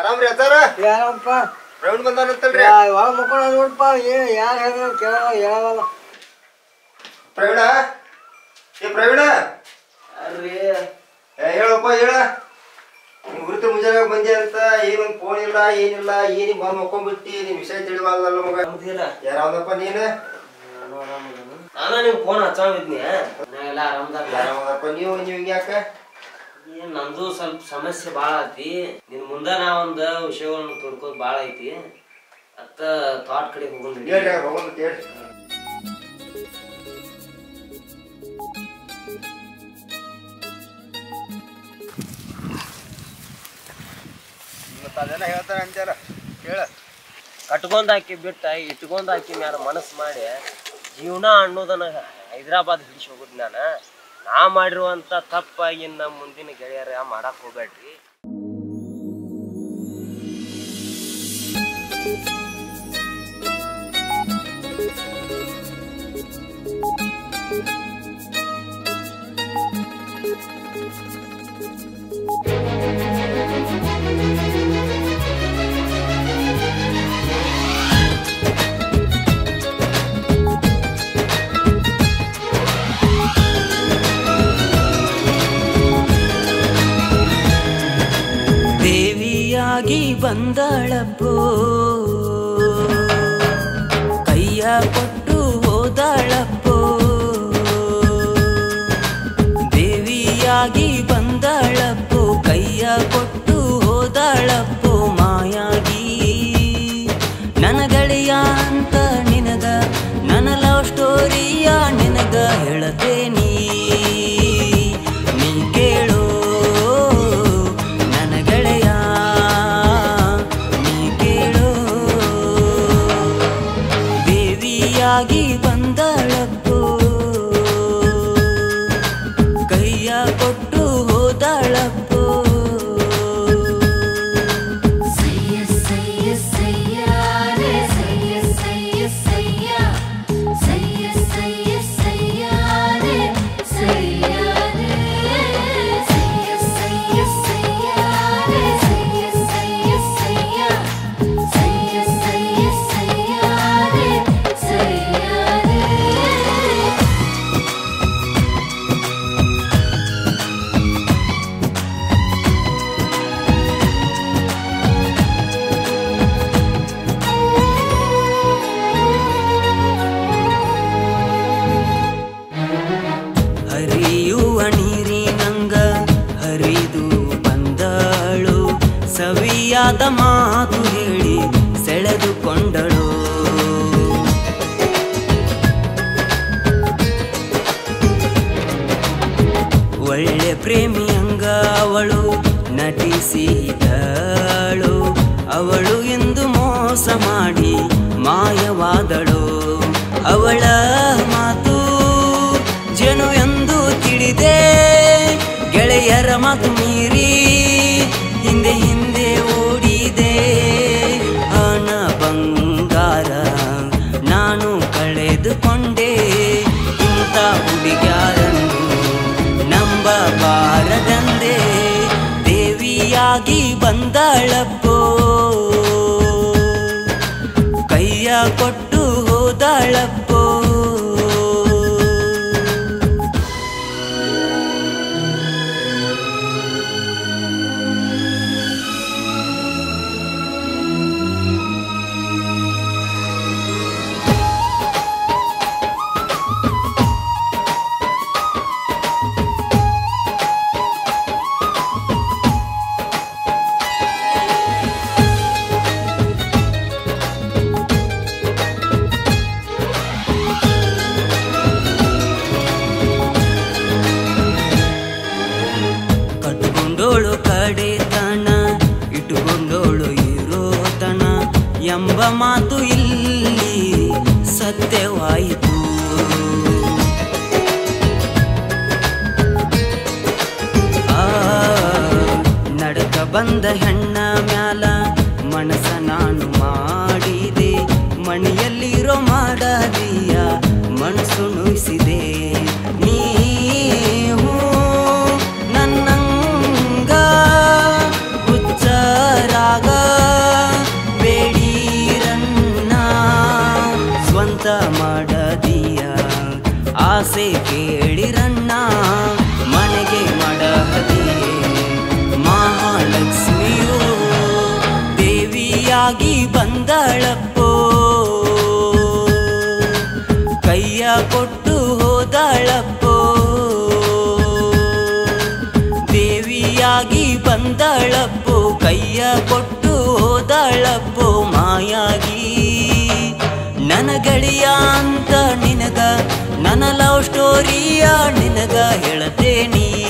ಆರಾಮ್ರಿ ಅತ್ತಾರ ಯಾರಪ್ಪ ಪ್ರವೀಣ್ ಬಂದಾನಂತಲ್ರಿ ಒಳ ಮಕ್ಕಳು ನೋಡಪ್ಪ ಏ ಯಾರು ಹೇಳಿದ್ರು ಕೇಳಲ್ಲ ಹೇಳಲ್ಲ ಪ್ರವೀಣ ಏ ಪ್ರವೀಣ ಅಲ್ರಿ ಏ ಹೇಳಪ್ಪ ಹೇಳ ನಿಮ್ ಗುರುತು ಮುಂಜಾನೆ ಬಂದಿ ಅಂತ ಏನೊಂದ್ ಫೋನ್ ಇಲ್ಲ ಏನಿಲ್ಲ ಏನಿ ಬಂದ್ ಮಕ್ಕೊಂಡ್ಬಿಟ್ಟಿ ನಿಮ್ ವಿಷಯ ತಿಳಿವಲ್ಲ ಮಗ ಆರಾಮದಿಲ್ಲ ಯಾರಾವದಪ್ಪ ನೀನ್ ನಾನು ಆರಾಮದೀನಿ. ನಾನು ನಿಮ್ಗೆ ಫೋನ್ ಹಚ್ಚಾವಿದ್ನಿ ನಾ ಎಲ್ಲ ಆರಾಮದಾಗ ಯಾರಾವದಪ್ಪ ನೀವು ನೀವ್ ಹಿಂಗ್ ಯಾಕ ಏನ್ ನಂದು ಸ್ವಲ್ಪ ಸಮಸ್ಯೆ ಭಾಳ ಐತಿ ನಿನ್ ಮುಂದ ನಾ ಒಂದ್ ವಿಷಯಗಳನ್ನ ತಿಳ್ಕೋದ್ ಭಾಳ ಐತಿ ಅತ್ತ ಥಾಟ್ ಕಡೆ ಹೋಗೋಣ ಹೇಳ್ರಿ ಹೋಗೋಣ ಹೇಳ್ರಿ ಮತ್ತ ಅದೆಲ್ಲ ಹೇಳ್ತಾರ ಅಂತಾರ ಹೇಳ ಕಟ್ಕೊಂಡ್ ಹಾಕಿ ಬಿಟ್ಟ ಇಟ್ಕೊಂಡ್ ಹಾಕಿ ಮ್ಯಾಲ ಮನಸ್ಸು ಮಾಡಿ ಜೀವನ ಅನ್ನೋದನ್ನ ಹೈದ್ರಾಬಾದ್ ಹಿಡಿಸಿ ಹೋಗುದ್ ನಾನ ನಾ ಮಾಡಿರುವಂತ ತಪ್ಪ ಇನ್ನ ಮುಂದಿನ ಗೆಳೆಯರ ಮಾಡಕ್ ಹೋಗ್ಬೇಡ್ರಿ ದೇವಿಯಾಗಿ ಬಂದಳಪ್ಪೋ ಕೈಯ ಕೊಟ್ಟು ಹೋದಳಪ್ಪೋ ದೇವಿಯಾಗಿ ಬಂದಳಪ್ಪೋ ಕೈಯ ಕೊಟ್ಟು ಹೋದಳಪ್ಪೋ ಮಾಯಾಗಿ ನನ್ನ ಗೆಳೆಯ ಅಂತ ನಿನಗ ನನ್ನ ಲವ್ ಸ್ಟೋರಿಯ ನಿನಗ ಹೇಳತೇನಿ ನೀ ಕೇಳೋ ನನ್ನ ಗೆಳೆಯ ನೀ ಕೇಳೋ ದೇವಿಯಾಗಿ ಬಂದಳಪ್ಪೋ ಕೈಯ ಕೊಟ್ಟು ಹೋದಳಪ್ಪೋ ಸಯ್ಯ ಸಯ್ಯ ಸಯ್ಯ ರೇ ಸಯ್ಯ ಸಯ್ಯ ಸಯ್ಯ ಸಯ್ಯ ಸಯ್ಯ ಸಯ್ಯ ರೇ ಸಯ್ಯ ರೇ ಸಯ್ಯ ಸಯ್ಯ ಸಯ್ಯ ರೇ ಸಯ್ಯ ಸಯ್ಯ ಸಯ್ಯ ಸಯ್ಯ ಸಯ್ಯ ಸಯ್ಯ ರೇ ಸಯ್ಯ ರೇ ಹರಿಯುವ ನೀರಿನಂಗ ಹರಿದು ಬಂದಳು ಸವಿಯಾದ ಮಾತು ಹೇಳಿ ಸೆಳೆದುಕೊಂಡಳು ಒಳ್ಳೆ ಪ್ರೇಮಿಯಂಗ ಅವಳು ನಟಿಸಿದಳು ಅವಳು ಎಂದು ಮೋಸ ಮಾಡಿ ಮಾಯವಾದಳು ಅವಳ ಮಾತು ಜನು ಎಂದು ತಿಳಿದೆ ಗೆಳೆಯರ ಮಾತು ಮೀರಿ ಹಿಂದೆ ಹಿಂದೆ ಓಡಿದೆ ಹಣ ಬಂಗಾರ ನಾನು ಕಳೆದುಕೊಂಡೆ ಇಂಥ ಹುಡುಗ್ಯಾರನ್ನು ನಂಬಬಾರದಂದೆ ದೇವಿಯಾಗಿ ಬಂದಳಪ್ಪೋ ಕೈಯ ಕೊಟ್ಟು ಹೋದಳಪ್ಪೋ ಕಟ್ಕೊಂಡೋಳು ಕಡೆತನ ಇಟ್ಟುಕೊಂಡೋಳು ಇರೋತನ ಎಂಬ ಮಾತು ಇಲ್ಲಿ ಸತ್ಯವಾಯಿತು ಆ ನಡಕ ಬಂದ ಹೆಣ್ಣ ಮ್ಯಾಲ ಮನಸ ನಾನು ಮಾಡಿದೆ ಮಣಿಯಲ್ಲಿರೋ ಮಾಡದಿಯ ಮನಸ್ಸು ನುಯಿಸಿದೆ ನೀವು ನನ್ನಂಗ ಹುಚ್ಚರಾಗ ಮೋಸ ಮಾಡದೀಯ ಆಸೆ ಕೇಳಿರಣ್ಣ ಮನೆಗೆ ಮಾಡಹದಿಯೇ ಮಹಾಲಕ್ಷ್ಮಿಯು ದೇವಿಯಾಗಿ ಬಂದಳಪ್ಪೋ ಕೈಯ ಕೊಟ್ಟು ಹೋದಳಪ್ಪೋ ದೇವಿಯಾಗಿ ಬಂದಳಪ್ಪೋ ಕೈಯ ಕೊಟ್ಟು ಹೋದಳಪ್ಪೋ ಮಾಯಾಗಿ ನನ್ನ ಗೆಳೆಯ ಅಂತ ನಿನಗ ನನ್ನ ಲವ್ ಸ್ಟೋರಿಯ ನಿನಗ ಹೇಳತೇನಿ